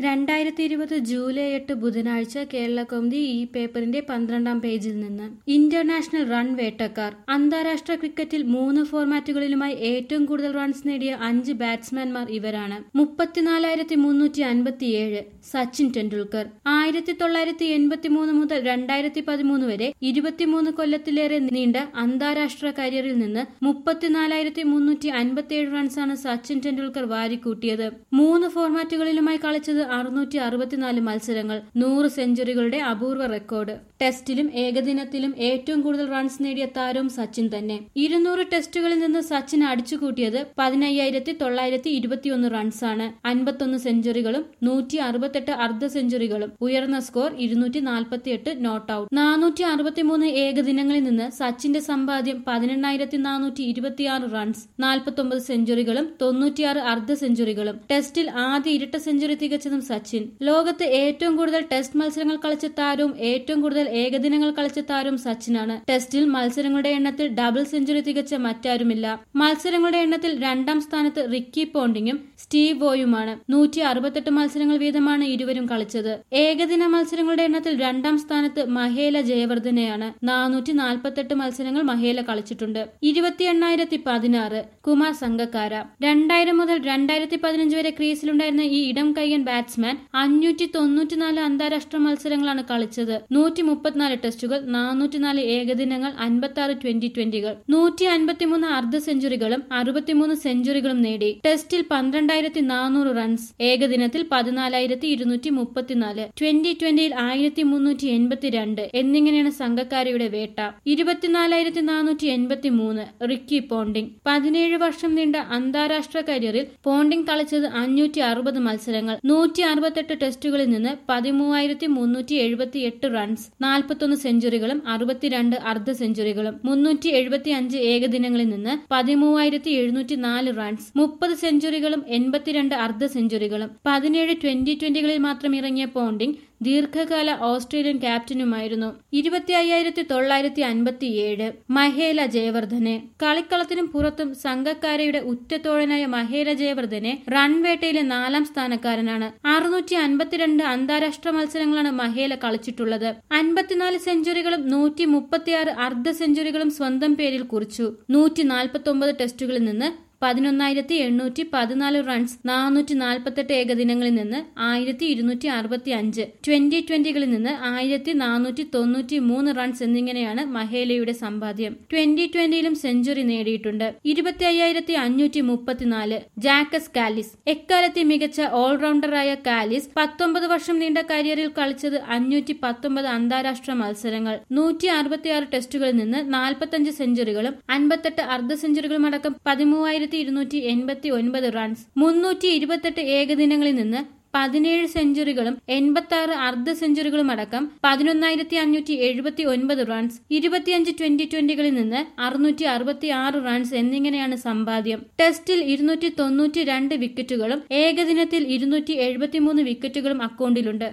രണ്ടായിരത്തി ഇരുപത് ജൂലൈ എട്ട് ബുധനാഴ്ച കേരള കൗമുദി ഈ പേപ്പറിന്റെ പന്ത്രണ്ടാം പേജിൽ നിന്ന് ഇന്റർനാഷണൽ റൺ വേട്ടക്കാർ അന്താരാഷ്ട്ര ക്രിക്കറ്റിൽ മൂന്ന് ഫോർമാറ്റുകളിലുമായി ഏറ്റവും കൂടുതൽ റൺസ് നേടിയ അഞ്ച് ബാറ്റ്സ്മാൻമാർ ഇവരാണ് മുപ്പത്തിനാലായിരത്തി മുന്നൂറ്റി അൻപത്തിയേഴ് സച്ചിൻ ടെണ്ടുൽക്കർ ആയിരത്തി തൊള്ളായിരത്തി എൺപത്തി മൂന്ന് മുതൽ രണ്ടായിരത്തി പതിമൂന്ന് വരെ ഇരുപത്തിമൂന്ന് കൊല്ലത്തിലേറെ നീണ്ട അന്താരാഷ്ട്ര കരിയറിൽ നിന്ന് മുപ്പത്തിനാലായിരത്തി മുന്നൂറ്റി അൻപത്തിയേഴ് റൺസാണ് സച്ചിൻ ടെണ്ടുൽക്കർ വാരിക്കൂട്ടിയത് മൂന്ന് ഫോർമാറ്റുകളിലുമായി കളിച്ചത് അറുന്നൂറ്റി അറുപത്തിനാല് മത്സരങ്ങൾ നൂറ് സെഞ്ചുറികളുടെ അപൂർവ റെക്കോർഡ് ടെസ്റ്റിലും ഏകദിനത്തിലും ഏറ്റവും കൂടുതൽ റൺസ് നേടിയ താരവും സച്ചിൻ തന്നെ ഇരുന്നൂറ് ടെസ്റ്റുകളിൽ നിന്ന് സച്ചിൻ അടിച്ചുകൂട്ടിയത് പതിനയ്യായിരത്തി തൊള്ളായിരത്തി ഇരുപത്തിയൊന്ന് റൺസാണ് അൻപത്തൊന്ന് സെഞ്ചുറികളും നൂറ്റി അറുപത്തെട്ട് അർദ്ധ സെഞ്ചുറികളും ഉയർന്ന സ്കോർ ഇരുന്നൂറ്റി നാൽപ്പത്തിയെട്ട് നോട്ട് ഔട്ട് നാനൂറ്റി അറുപത്തിമൂന്ന് ഏകദിനങ്ങളിൽ നിന്ന് സച്ചിന്റെ സമ്പാദ്യം പതിനെണ്ണായിരത്തി നാനൂറ്റി ഇരുപത്തിയാറ് റൺസ് നാൽപ്പത്തൊമ്പത് സെഞ്ചുറികളും തൊണ്ണൂറ്റിയാറ് അർദ്ധ സെഞ്ചുറികളും ടെസ്റ്റിൽ ആദ്യ ഇരട്ട സെഞ്ചുറി തികച്ചതും സച്ചിൻ ലോകത്ത് ഏറ്റവും കൂടുതൽ ടെസ്റ്റ് മത്സരങ്ങൾ കളിച്ച താരവും ഏറ്റവും കൂടുതൽ ഏകദിനങ്ങൾ കളിച്ച താരവും സച്ചിനാണ് ടെസ്റ്റിൽ മത്സരങ്ങളുടെ എണ്ണത്തിൽ ഡബിൾ സെഞ്ചുറി തികച്ച മറ്റാരുമില്ല മത്സരങ്ങളുടെ എണ്ണത്തിൽ രണ്ടാം സ്ഥാനത്ത് റിക്കി പോണ്ടിങ്ങും സ്റ്റീവ് ബോയുമാണ് നൂറ്റി അറുപത്തെട്ട് മത്സരങ്ങൾ വീതമാണ് ഇരുവരും കളിച്ചത് ഏകദിന മത്സരങ്ങളുടെ എണ്ണത്തിൽ രണ്ടാം സ്ഥാനത്ത് മഹേല ജയവർദ്ധനയാണ് നാനൂറ്റി നാൽപ്പത്തെട്ട് മത്സരങ്ങൾ മഹേല കളിച്ചിട്ടുണ്ട് ഇരുപത്തി എണ്ണായിരത്തി പതിനാറ് കുമാർ സംഘക്കാര രണ്ടായിരം മുതൽ രണ്ടായിരത്തി പതിനഞ്ച് വരെ ക്രീസിലുണ്ടായിരുന്ന ഈ ഇടം കൈയൻ ബാറ്റ്സ്മാൻ അഞ്ഞൂറ്റി തൊണ്ണൂറ്റിനാല് അന്താരാഷ്ട്ര മത്സരങ്ങളാണ് കളിച്ചത് നൂറ്റി മുപ്പത്തിനാല് ടെസ്റ്റുകൾ നാനൂറ്റിനാല് ഏകദിനങ്ങൾ അൻപത്തി ആറ് ട്വന്റി ട്വന്റികൾ നൂറ്റി അൻപത്തിമൂന്ന് അർദ്ധ സെഞ്ചുറികളും അറുപത്തിമൂന്ന് സെഞ്ചുറികളും നേടി ടെസ്റ്റിൽ പന്ത്രണ്ടായിരത്തി നാനൂറ് റൺസ് ഏകദിനത്തിൽ പതിനാലായിരത്തി ഇരുന്നൂറ്റി മുപ്പത്തിനാല് ട്വന്റി ട്വന്റിയിൽ ആയിരത്തി മുന്നൂറ്റി എൺപത്തിരണ്ട് എന്നിങ്ങനെയാണ് സംഘക്കാരിയുടെ വേട്ട ഇരുപത്തിനാലായിരത്തി നാനൂറ്റി എൺപത്തി മൂന്ന് റിക്കി പോണ്ടിംഗ് പതിനേഴ് വർഷം നീണ്ട അന്താരാഷ്ട്ര കരിയറിൽ പോണ്ടിംഗ് കളിച്ചത് അഞ്ഞൂറ്റി അറുപത് മത്സരങ്ങൾ നൂറ്റി അറുപത്തെട്ട് ടെസ്റ്റുകളിൽ നിന്ന് പതിമൂവായിരത്തി മുന്നൂറ്റി എഴുപത്തി എട്ട് റൺസ് നാൽപ്പത്തൊന്ന് സെഞ്ചുറികളും അറുപത്തിരണ്ട് അർദ്ധ സെഞ്ചുറികളും മുന്നൂറ്റി എഴുപത്തി അഞ്ച് ഏകദിനങ്ങളിൽ നിന്ന് പതിമൂവായിരത്തി എഴുന്നൂറ്റി നാല് റൺസ് മുപ്പത് സെഞ്ചുറികളും എൺപത്തിരണ്ട് അർദ്ധ സെഞ്ചുറികളും പതിനേഴ് ട്വന്റി ട്വന്റികളിൽ മാത്രം ഇറങ്ങിയ പോണ്ടിംഗ് ദീർഘകാല ഓസ്ട്രേലിയൻ ക്യാപ്റ്റനുമായിരുന്നു ഇരുപത്തി അയ്യായിരത്തി തൊള്ളായിരത്തി അൻപത്തിയേഴ് മഹേല ജയവർദ്ധനെ കളിക്കളത്തിനും പുറത്തും സംഘക്കാരയുടെ ഉറ്റത്തോഴനായ മഹേല ജയവർദ്ധനെ റൺവേട്ടയിലെ നാലാം സ്ഥാനക്കാരനാണ് അറുന്നൂറ്റി അൻപത്തിരണ്ട് അന്താരാഷ്ട്ര മത്സരങ്ങളാണ് മഹേല കളിച്ചിട്ടുള്ളത് അൻപത്തിനാല് സെഞ്ചുറികളും നൂറ്റി മുപ്പത്തിയാറ് അർദ്ധ സെഞ്ചുറികളും സ്വന്തം പേരിൽ കുറിച്ചു നൂറ്റി നാൽപ്പത്തി ഒമ്പത് ടെസ്റ്റുകളിൽ നിന്ന് പതിനൊന്നായിരത്തി എണ്ണൂറ്റി പതിനാല് റൺസ് നാനൂറ്റി നാൽപ്പത്തെട്ട് ഏകദിനങ്ങളിൽ നിന്ന് ആയിരത്തി ഇരുന്നൂറ്റി അറുപത്തി അഞ്ച് ട്വന്റി ട്വന്റികളിൽ നിന്ന് ആയിരത്തി നാനൂറ്റി തൊണ്ണൂറ്റി മൂന്ന് റൺസ് എന്നിങ്ങനെയാണ് മഹേലയുടെ സമ്പാദ്യം ട്വന്റി ട്വന്റിയിലും സെഞ്ചുറി നേടിയിട്ടുണ്ട് ഇരുപത്തി അയ്യായിരത്തി അഞ്ഞൂറ്റി മുപ്പത്തിനാല് ജാക്കസ് കാലിസ് എക്കാലത്തെ മികച്ച ഓൾറൗണ്ടറായ കാലിസ് പത്തൊമ്പത് വർഷം നീണ്ട കരിയറിൽ കളിച്ചത് അഞ്ഞൂറ്റി പത്തൊമ്പത് അന്താരാഷ്ട്ര മത്സരങ്ങൾ നൂറ്റി അറുപത്തിയാറ് ടെസ്റ്റുകളിൽ നിന്ന് നാൽപ്പത്തഞ്ച് സെഞ്ചുറികളും അൻപത്തെട്ട് അർദ്ധ സെഞ്ചുറികളും അടക്കം പതിമൂവായിരത്തി ഇരുന്നൂറ്റി എൺപത്തി ഒൻപത് റൺസ് മുന്നൂറ്റി ഇരുപത്തെട്ട് ഏകദിനങ്ങളിൽ നിന്ന് പതിനേഴ് സെഞ്ചുറികളും എൺപത്തി ആറ് അർദ്ധ സെഞ്ചുറികളും അടക്കം പതിനൊന്നായിരത്തി അഞ്ഞൂറ്റി എഴുപത്തി ഒൻപത് റൺസ് ഇരുപത്തിയഞ്ച് ട്വന്റി ട്വന്റികളിൽ നിന്ന് അറുന്നൂറ്റി അറുപത്തി ആറ് റൺസ് എന്നിങ്ങനെയാണ് സമ്പാദ്യം ടെസ്റ്റിൽ ഇരുന്നൂറ്റി തൊണ്ണൂറ്റി രണ്ട് വിക്കറ്റുകളും ഏകദിനത്തിൽ ഇരുന്നൂറ്റി എഴുപത്തിമൂന്ന് വിക്കറ്റുകളും അക്കൗണ്ടിലുണ്ട്